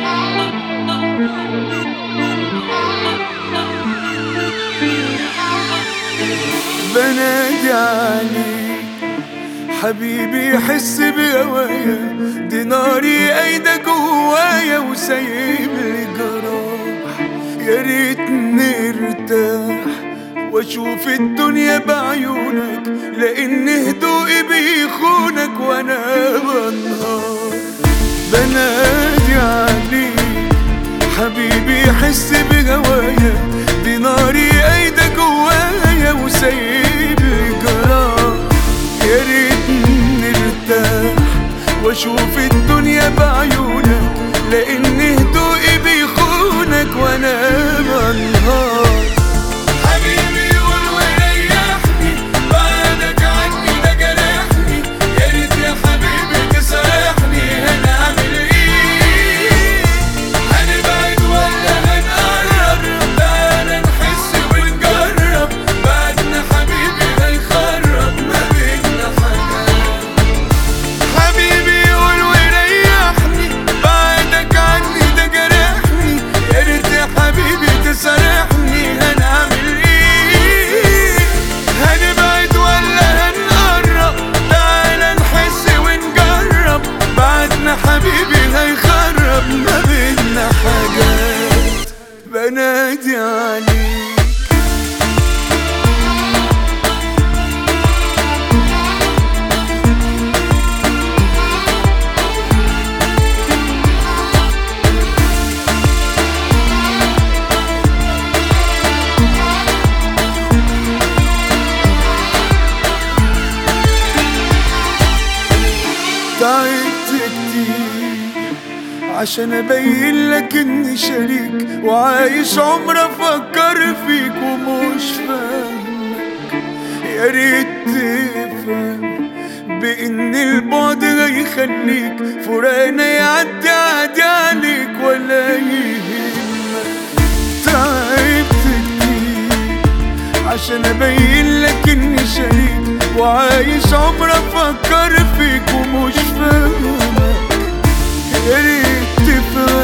بنادي عليك حبيبي حس بهوايا دي ناري قايدة جوايا وسايب لي جراح يا ريت نرتاح واشوف الدنيا بعيونك لان هدوئي بيخونك وانا بنهار بنادي عليك حبيبي حس بهوايا دي ناري قايدة جوايا وسايب لي جراح يا ريت نرتاح واشوف الدنيا بعيونك لان هدوئي بيخونك وانا بنهار حبيبي قول وريحني بعدك عني ده جرحني يا ريت يا حبيبي تسامحني هنعمل ايه هنبعد ولا هنقرب تعالى نحس ونجرب بعدنا حبيبي هيخرب ما بينا حاجات حبيبي قول وريحني بعدك عني ده جرحني يا ريت يا حبيبي تسامحني هنعمل ايه هنبعد ولا هنقرب تعالى نحس ونجرب بعدنا حبيبي هيخرب ما بينا حاجات بنادي عليك تعبت كتير عشان ابين لك اني شريك وعايش عمر افكر فيك ومش فاهمك يا ريت تفهم بان البعد هيخليك فراقنا يعدي عادي عليك ولا يهمك تعبت كتير عشان ابين لك اني شريك وعايش عمر افكر فيك ومش فاهمك يا ريت تفهم